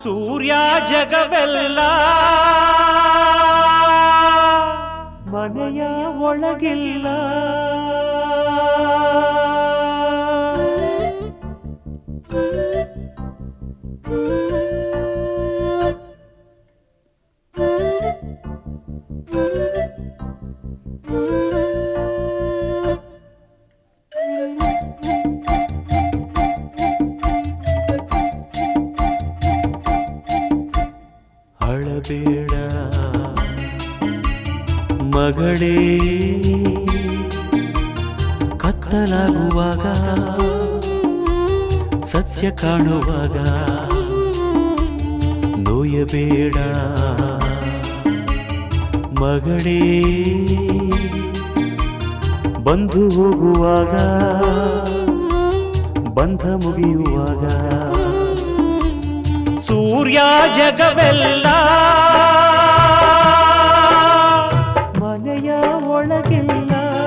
ಸೂರ್ಯ ಜಗವೆಲ್ಲ ಮನೆಯ ಒಳಗಿಲ್ಲ ಅಳಬೇಡ ಮಗಳೇ ಕತ್ತಲಾಗುವಾಗ ಸತ್ಯ ಕಾಣುವಾಗ ನೋಯಬೇಡ ಮಗಳೇ ಬಂದು ಹೋಗುವಾಗ ಬಂಧ ಮುಗಿಯುವಾಗ ಸೂರ್ಯ ಜಗವೆಲ್ಲ ಮನೆಯ ಒಳಗಿಲ್ಲ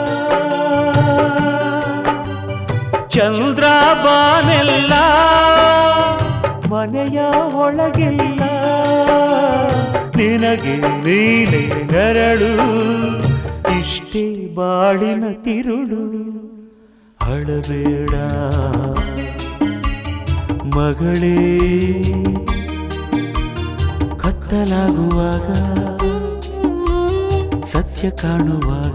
ಚಂದ್ರ ಬಾನೆಲ್ಲ ಮನೆಯ ಒಳಗಿಲ್ಲ ನಿನಗೆ ನೀನೆ ನೆರಳು ಇಷ್ಟೇ ಬಾಳಿನ ತಿರುಳು ಅಳಬೇಡ ಮಗಳೇ ಕತ್ತಲಾಗುವಾಗ ಸತ್ಯ ಕಾಣುವಾಗ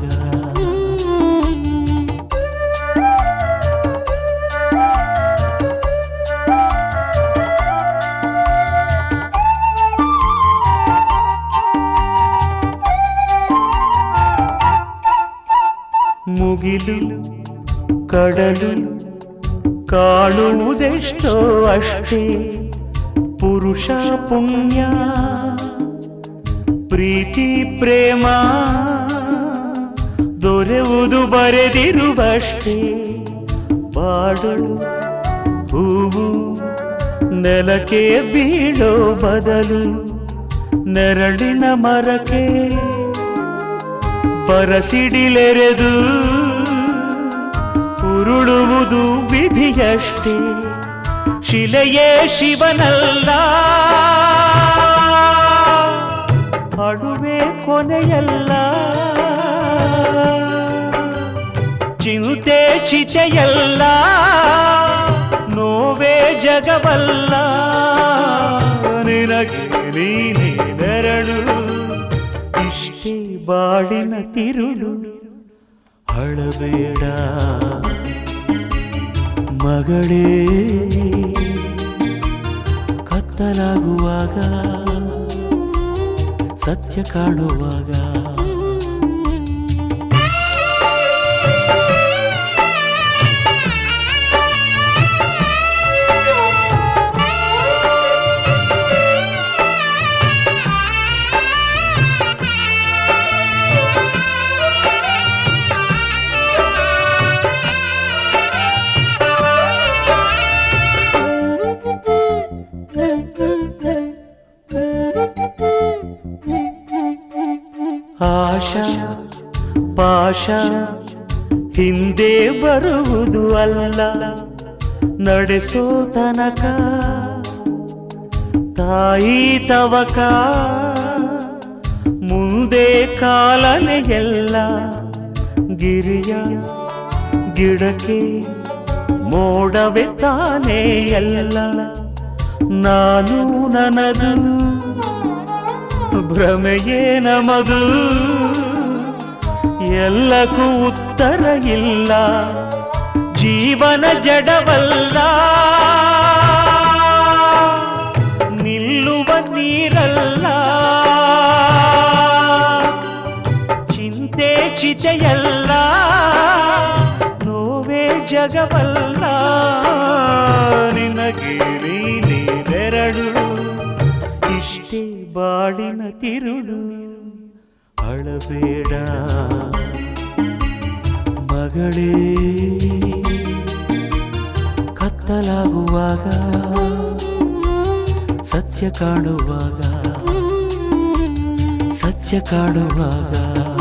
ಮುಗಿಲು ಕಡಲು ಕಾಣುವುದೆಷ್ಟೋ ಅಷ್ಟೇ ಪುರುಷ ಪುಣ್ಯ ಪ್ರೀತಿ ಪ್ರೇಮ ದೊರೆಯುವುದು ಬರೆದಿರುವಷ್ಟೇ ಬಾಡು ಹೂವು ನೆಲಕ್ಕೆ ಬೀಳೋ ಬದಲು ನೆರಳಿನ ಮರಕ್ಕೆ ಬರಸಿಡಿಲೆರೆದು ಉರುಳುವುದು ವಿಧಿಯಷ್ಟೇ ಶಿಲೆಯೇ ಶಿವನಲ್ಲ ಅಡುವೆ ಕೊನೆಯಲ್ಲ ಚಿಂತೆ ಚಿತೆಯಲ್ಲ ನೋವೇ ಜಗವಲ್ಲ ನಿನಗೆ ನೀನೇ ನೆರಳು ಇಷ್ಟೇ ಬಾಳಿನ ತಿರುಳು ಅಳಬೇಡ ಮಗಳೇ ಕತ್ತಲಾಗುವಾಗ ಸತ್ಯ ಕಾಣುವಾಗ ಆಶಾ ಪಾಶ ಹಿಂದೆ ಬರುವುದು ಅಲ್ಲ ನಡೆಸೋ ತನಕ ತಾಯಿ ತವಕ ಮುಂದೆ ಕಾಲನೆ ಎಲ್ಲ ಗಿರಿಯ ಗಿಡಕ್ಕೆ ಮೋಡವೆ ತಾನೇ ಎಲ್ಲ ನಾನು ನನದು ಭ್ರಮೆಯೇ ನಮದು ಎಲ್ಲಕ್ಕೂ ಉತ್ತರ ಇಲ್ಲ ಜೀವನ ಜಡವಲ್ಲ ನಿಲ್ಲುವ ನೀರಲ್ಲ ಚಿಂತೆ ಚಿತೆಯಲ್ಲ ನೋವೇ ಜಗವಲ್ಲ ನಿನಗೆ ನೀನೇ ನೆರಳು ಇಷ್ಟೇ ಬಾಳಿನ ತಿರುಳು ಅಳಬೇಡ ಮಗಳೇ ಕತ್ತಲಾಗುವಾಗ ಸತ್ಯ ಕಾಣುವಾಗ ಸತ್ಯ ಕಾಣುವಾಗ